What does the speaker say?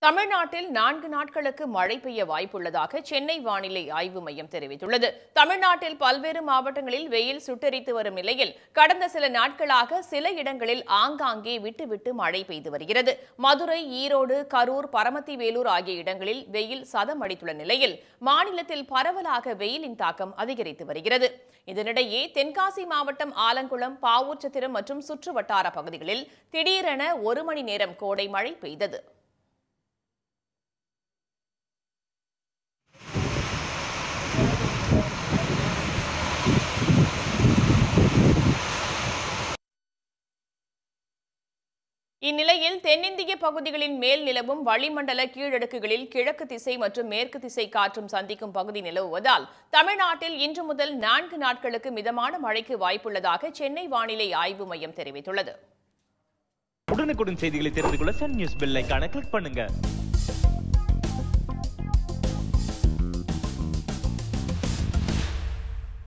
தமிழ்நாட்டில் நான்கு நாட்களுக்கு மழை பெய்ய வாய்ப்புள்ளதாக சென்னை வானிலை ஆய்வு மையம் தெரிவித்துள்ளது தமிழ்நாட்டில் பல்வேறு மாவட்டங்களில் வெயில் சுட்டெரித்து வரும் நிலையில் கடந்த சில நாட்களாக சில இடங்களில் ஆங்காங்கே விட்டு விட்டு மழை பெய்து வருகிறது மதுரை ஈரோடு கரூர் பரமத்தி வேலூர் ஆகிய இடங்களில் வெயில் சதம் அடித்துள்ள நிலையில் மாநிலத்தில் பரவலாக வெயிலின் தாக்கம் அதிகரித்து வருகிறது இதனிடையே தென்காசி மாவட்டம் ஆலங்குளம் பாவூர்சத்திரம் மற்றும் சுற்று வட்டார பகுதிகளில் திடீரென ஒரு மணி நேரம் கோடை மழை பெய்தது இந்நிலையில் தென்னிந்திய பகுதிகளின் மேல் நிலவும் வளிமண்டல கீழடுக்குகளில் கிழக்கு திசை மற்றும் மேற்கு திசை காற்றும் சந்திக்கும் பகுதி நிலவுவதால் தமிழ்நாட்டில் இன்று முதல் நான்கு நாட்களுக்கு மிதமான மழைக்கு வாய்ப்புள்ளதாக சென்னை வானிலை ஆய்வு மையம் தெரிவித்துள்ளது உடனுக்குடன் செய்திகளை தெரிந்து கொள்ள சன் நியூஸ் பெல் ஐகானை கிளிக் பண்ணுங்க